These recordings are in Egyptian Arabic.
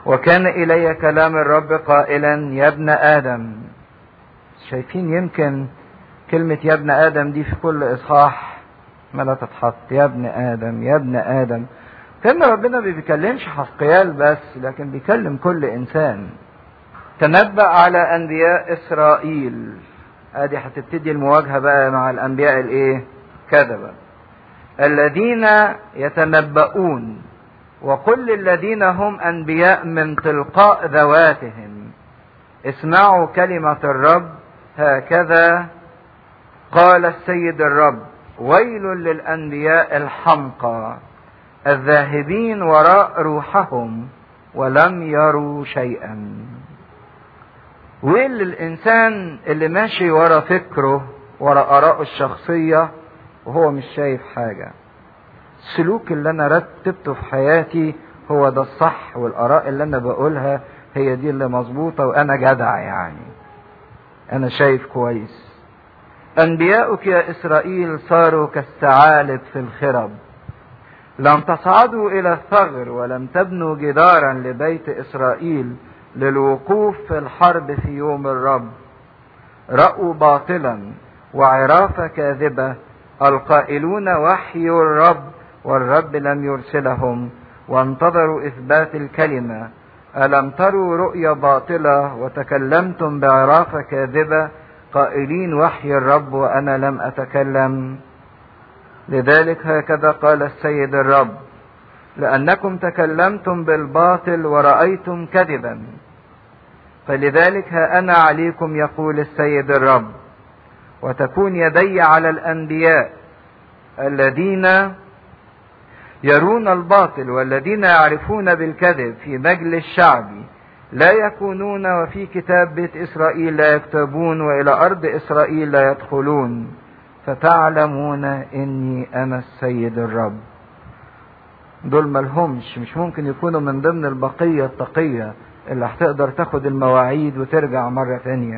وكان إلي كلام الرب قائلا يا ابن آدم شايفين يمكن كلمة يا ابن آدم دي في كل إصحاح ما لا تتحط يا ابن آدم يا ابن آدم كان ربنا ما بيكلمش حسقيال بس لكن بيكلم كل إنسان تنبأ على أنبياء إسرائيل ادي هتبتدي المواجهة بقى مع الأنبياء الإيه؟ كذبة الذين يتنبؤون وكل الذين هم أنبياء من تلقاء ذواتهم اسمعوا كلمة الرب هكذا قال السيد الرب ويل للأنبياء الحمقى الذاهبين وراء روحهم ولم يروا شيئا ويل للإنسان اللي ماشي ورا فكره ورا آرائه الشخصية وهو مش شايف حاجة السلوك اللي أنا رتبته في حياتي هو ده الصح والآراء اللي أنا بقولها هي دي اللي مظبوطة وأنا جدع يعني أنا شايف كويس أنبياؤك يا إسرائيل صاروا كالثعالب في الخرب لم تصعدوا إلى الثغر ولم تبنوا جدارا لبيت إسرائيل للوقوف في الحرب في يوم الرب رأوا باطلا وعرافة كاذبة القائلون وحي الرب والرب لم يرسلهم وانتظروا إثبات الكلمة ألم تروا رؤيا باطلة وتكلمتم بعرافة كاذبة قائلين وحي الرب وأنا لم أتكلم لذلك هكذا قال السيد الرب لأنكم تكلمتم بالباطل ورأيتم كذبا فلذلك ها أنا عليكم يقول السيد الرب وتكون يدي على الأنبياء الذين يرون الباطل والذين يعرفون بالكذب في مجلس شعبي لا يكونون وفي كتاب بيت إسرائيل لا يكتبون وإلى أرض إسرائيل لا يدخلون فتعلمون إني أنا السيد الرب دول ملهمش مش ممكن يكونوا من ضمن البقية التقية اللي هتقدر تاخد المواعيد وترجع مرة تانية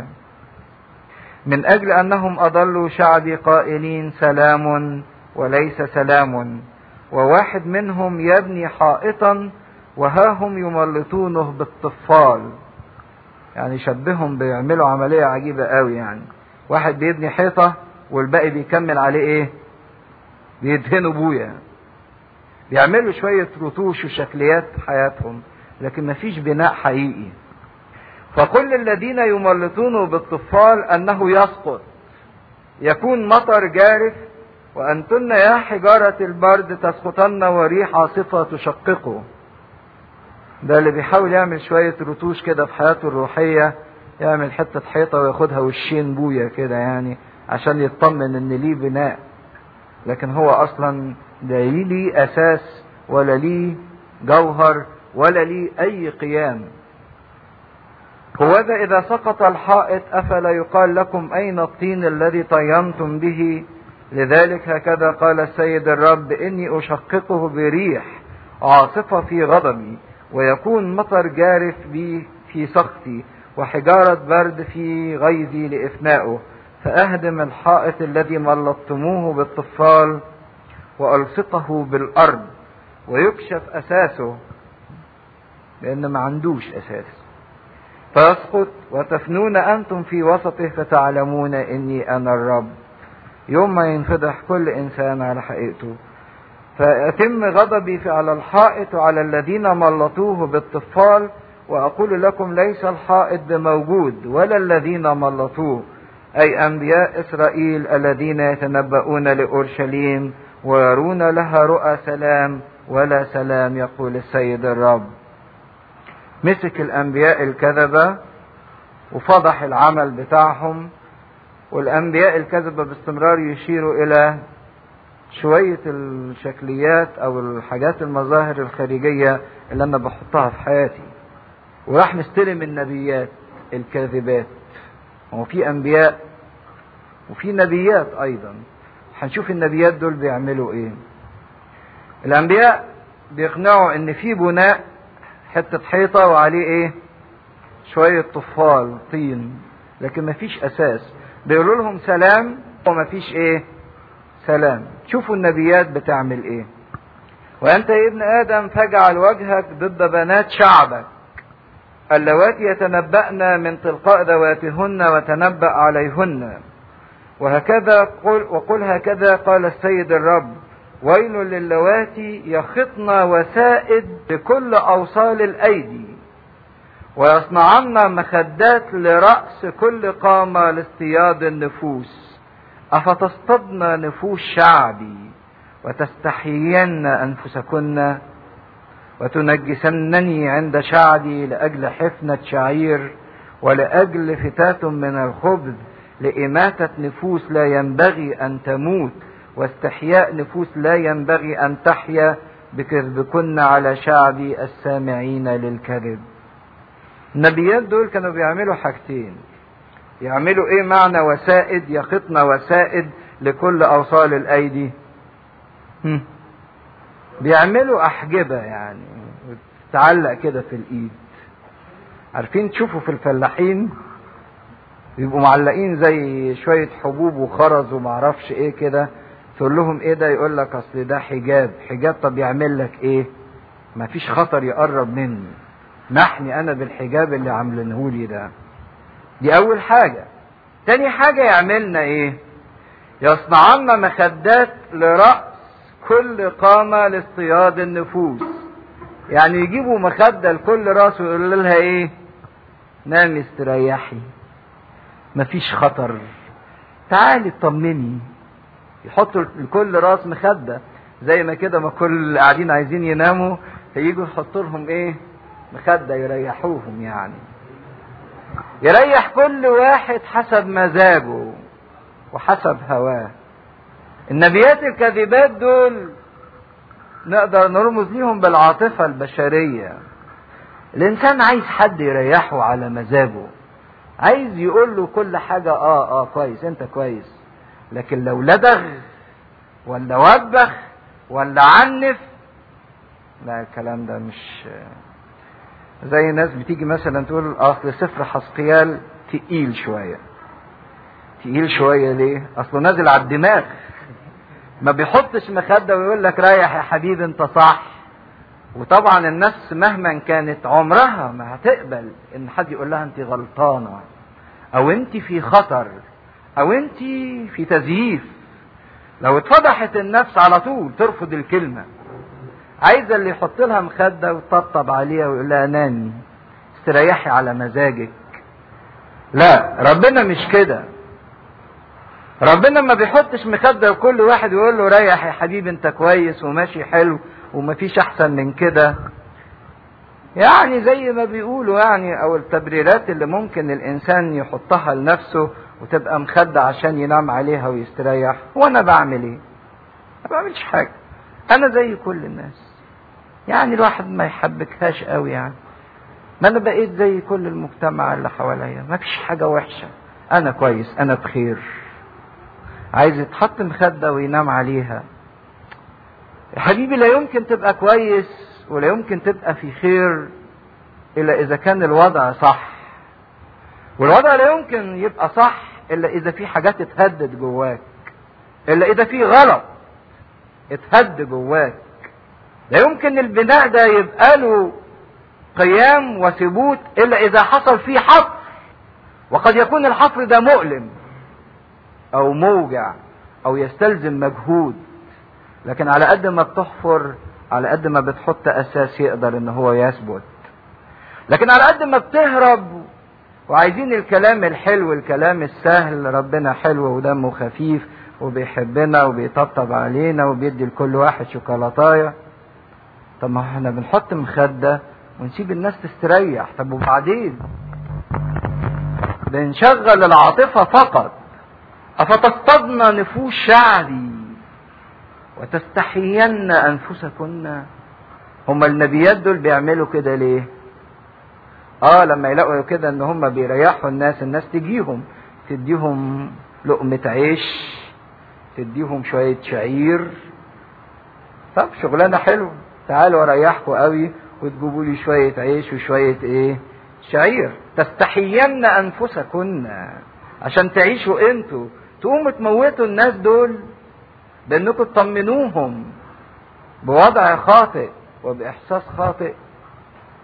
من أجل أنهم أضلوا شعبي قائلين سلام وليس سلام وواحد منهم يبني حائطا وها هم يملطونه بالطفال يعني شبههم بيعملوا عملية عجيبة قوي يعني واحد بيبني حيطة والباقي بيكمل عليه ايه بيدهنوا بويا بيعملوا شوية رتوش وشكليات في حياتهم لكن مفيش بناء حقيقي فكل الذين يملطونه بالطفال انه يسقط يكون مطر جارف وانتن يا حجارة البرد تسقطن وريح عاصفة تشققه ده اللي بيحاول يعمل شوية رتوش كده في حياته الروحية يعمل حتة حيطة وياخدها وشين بويا كده يعني عشان يطمن ان ليه بناء لكن هو اصلا لا ليه اساس ولا ليه جوهر ولا ليه اي قيام هوذا اذا سقط الحائط افلا يقال لكم اين الطين الذي طينتم به لذلك هكذا قال السيد الرب اني اشققه بريح عاصفة في غضبي ويكون مطر جارف بي في سخطي وحجارة برد في غيظي لإفنائه فأهدم الحائط الذي ملطتموه بالطفال وألصقه بالأرض ويكشف أساسه لأن ما عندوش أساس فيسقط وتفنون أنتم في وسطه فتعلمون إني أنا الرب يوم ما ينفضح كل إنسان على حقيقته فيتم غضبي على الحائط وعلى الذين ملطوه بالطفال وأقول لكم ليس الحائط بموجود ولا الذين ملطوه أي أنبياء إسرائيل الذين يتنبؤون لأورشليم ويرون لها رؤى سلام ولا سلام يقول السيد الرب مسك الأنبياء الكذبة وفضح العمل بتاعهم والأنبياء الكذبة باستمرار يشيروا إلى شوية الشكليات أو الحاجات المظاهر الخارجية اللي أنا بحطها في حياتي وراح مستلم النبيات الكاذبات هو في أنبياء وفي نبيات أيضا هنشوف النبيات دول بيعملوا إيه الأنبياء بيقنعوا إن في بناء حتة حيطة وعليه إيه شوية طفال طين لكن مفيش أساس بيقولوا لهم سلام ومفيش إيه سلام شوفوا النبيات بتعمل ايه وانت يا ابن ادم فاجعل وجهك ضد بنات شعبك اللواتي يتنبأن من تلقاء ذواتهن وتنبأ عليهن وهكذا قل وقل هكذا قال السيد الرب ويل للواتي يخطن وسائد بكل أوصال الأيدي ويصنعن مخدات لرأس كل قامة لاصطياد النفوس أفتصطدن نفوس شعبي وتستحيين أنفسكن وتنجسنني عند شعبي لأجل حفنة شعير ولأجل فتات من الخبز لإماتة نفوس لا ينبغي أن تموت واستحياء نفوس لا ينبغي أن تحيا بكذبكن على شعبي السامعين للكذب النبيات دول كانوا بيعملوا حاجتين يعملوا ايه معنى وسائد يخطن وسائد لكل اوصال الايدي هم. بيعملوا احجبة يعني تعلق كده في الايد عارفين تشوفوا في الفلاحين يبقوا معلقين زي شوية حبوب وخرز ومعرفش ايه كده تقول لهم ايه ده يقول لك اصل ده حجاب حجاب طب يعمل لك ايه مفيش خطر يقرب مني نحني انا بالحجاب اللي عاملينهولي ده دي اول حاجة تاني حاجة يعملنا ايه يصنعن مخدات لرأس كل قامة لاصطياد النفوس يعني يجيبوا مخدة لكل راس ويقولوا لها ايه نامي استريحي مفيش خطر تعالي اطمني يحطوا لكل راس مخدة زي ما كده ما كل قاعدين عايزين يناموا هيجوا يحطوا لهم ايه مخدة يريحوهم يعني يريح كل واحد حسب مزاجه وحسب هواه النبيات الكاذبات دول نقدر نرمز ليهم بالعاطفة البشرية الإنسان عايز حد يريحه على مزاجه عايز يقول له كل حاجة اه اه كويس انت كويس لكن لو لدغ ولا وبخ ولا عنف لا الكلام ده مش زي ناس بتيجي مثلا تقول اصل سفر حسقيال تقيل شوية تقيل شوية ليه اصله نازل على الدماغ ما بيحطش مخدة ويقول لك رايح يا حبيبي انت صح وطبعا النفس مهما كانت عمرها ما هتقبل ان حد يقول لها انت غلطانة او انت في خطر او انت في تزييف لو اتفضحت النفس على طول ترفض الكلمة عايزة اللي يحط لها مخدة ويطبطب عليها ويقول لها نامي استريحي على مزاجك لا ربنا مش كده ربنا ما بيحطش مخدة لكل واحد ويقول له ريح يا حبيبي انت كويس وماشي حلو ومفيش احسن من كده يعني زي ما بيقولوا يعني او التبريرات اللي ممكن الانسان يحطها لنفسه وتبقى مخدة عشان ينام عليها ويستريح وانا بعمل ايه ما بعملش حاجة انا زي كل الناس يعني الواحد ما يحبكهاش قوي يعني ما انا بقيت زي كل المجتمع اللي حواليا ما فيش حاجة وحشة انا كويس انا بخير عايز يتحط مخدة وينام عليها يا حبيبي لا يمكن تبقى كويس ولا يمكن تبقى في خير الا اذا كان الوضع صح والوضع لا يمكن يبقى صح الا اذا في حاجات اتهدد جواك الا اذا في غلط اتهد جواك لا يمكن البناء ده يبقى له قيام وثبوت الا اذا حصل فيه حفر وقد يكون الحفر ده مؤلم او موجع او يستلزم مجهود لكن على قد ما بتحفر على قد ما بتحط اساس يقدر ان هو يثبت لكن على قد ما بتهرب وعايزين الكلام الحلو الكلام السهل ربنا حلو ودمه خفيف وبيحبنا وبيطبطب علينا وبيدي لكل واحد شوكولاتايه طب ما احنا بنحط مخده ونسيب الناس تستريح طب وبعدين بنشغل العاطفه فقط أفتصطدن نفوس شعبي وتستحين أنفسكن هما النبيات دول بيعملوا كده ليه اه لما يلاقوا كده ان هم بيريحوا الناس الناس تجيهم تديهم لقمة عيش تديهم شوية شعير طب شغلانة حلوة تعالوا اريحكم قوي وتجيبوا لي شوية عيش وشوية ايه شعير تستحين انفسكن عشان تعيشوا انتوا تقوموا تموتوا الناس دول بانكم تطمنوهم بوضع خاطئ وباحساس خاطئ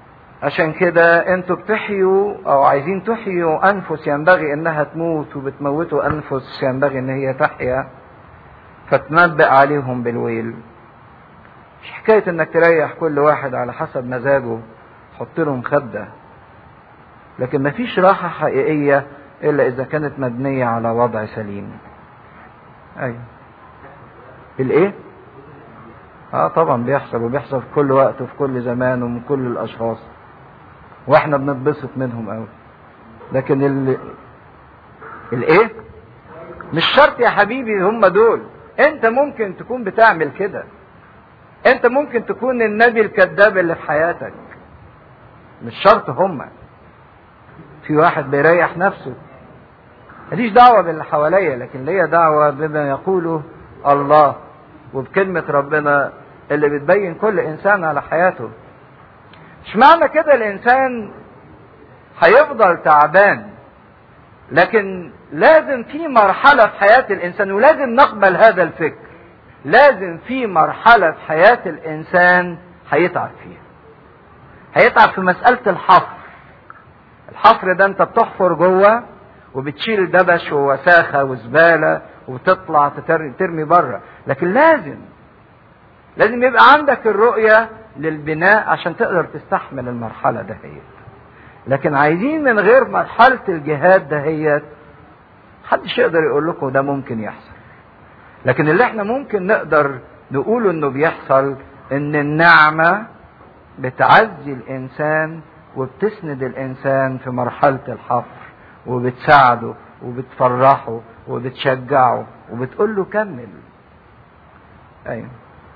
عشان كده انتوا بتحيوا او عايزين تحيوا انفس ينبغي انها تموت وبتموتوا انفس ينبغي ان هي تحيا فتنبأ عليهم بالويل مش حكاية انك تريح كل واحد على حسب مزاجه حط له مخدة لكن مفيش راحة حقيقية الا اذا كانت مبنية على وضع سليم ايوه الايه اه طبعا بيحصل وبيحصل في كل وقت وفي كل زمان ومن كل الاشخاص واحنا بنتبسط منهم قوي لكن ال الايه مش شرط يا حبيبي هم دول انت ممكن تكون بتعمل كده انت ممكن تكون النبي الكذاب اللي في حياتك مش شرط هم في واحد بيريح نفسه ماليش دعوه باللي حواليا لكن ليا دعوه بما يقوله الله وبكلمه ربنا اللي بتبين كل انسان على حياته مش معنى كده الانسان هيفضل تعبان لكن لازم في مرحلة في حياة الإنسان ولازم نقبل هذا الفكر لازم في مرحلة في حياة الإنسان هيتعب فيها هيتعب في مسألة الحفر الحفر ده أنت بتحفر جوه وبتشيل دبش ووساخة وزبالة وتطلع ترمي بره لكن لازم لازم يبقى عندك الرؤية للبناء عشان تقدر تستحمل المرحلة دهيت لكن عايزين من غير مرحلة الجهاد دهيت محدش يقدر يقول لكم ده ممكن يحصل لكن اللي احنا ممكن نقدر نقوله انه بيحصل ان النعمة بتعزي الانسان وبتسند الانسان في مرحلة الحفر وبتساعده وبتفرحه وبتشجعه وبتقول له كمل ايوه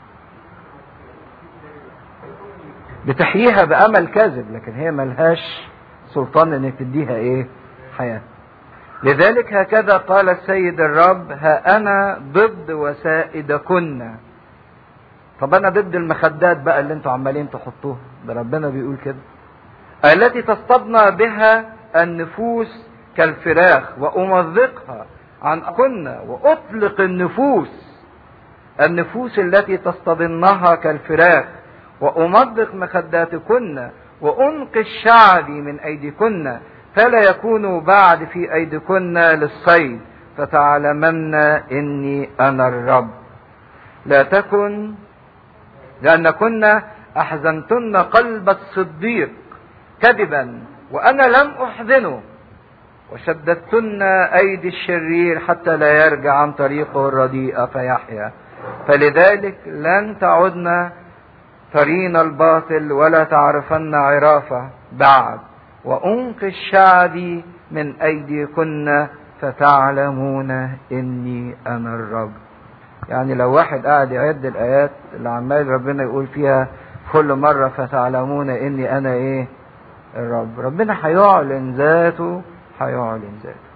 بتحييها بامل كاذب لكن هي ملهاش سلطان انك تديها ايه حياه لذلك هكذا قال السيد الرب ها انا ضد وسائدكن طب انا ضد المخدات بقى اللي انتوا عمالين تحطوها ده ربنا بيقول كده التي تصطدن بها النفوس كالفراخ وامضقها عن كنا واطلق النفوس النفوس التي تصطدنها كالفراخ وأمضق مخداتكن وأنقي الشعب من أيديكن فلا يكونوا بعد في أيديكن للصيد فتعلمن إني أنا الرب لا تكن لأنكن أحزنتن قلب الصديق كذبا وأنا لم أحزنه وشددتن أيدي الشرير حتى لا يرجع عن طريقه الرديء فيحيا فلذلك لن تعدن ترين الباطل ولا تعرفن عرافة بعد وأنقي الشعب من أيديكن فتعلمون إني أنا الرب يعني لو واحد قاعد يعد الآيات اللي عمال ربنا يقول فيها كل مرة فتعلمون إني أنا إيه الرب ربنا هيعلن ذاته هيعلن ذاته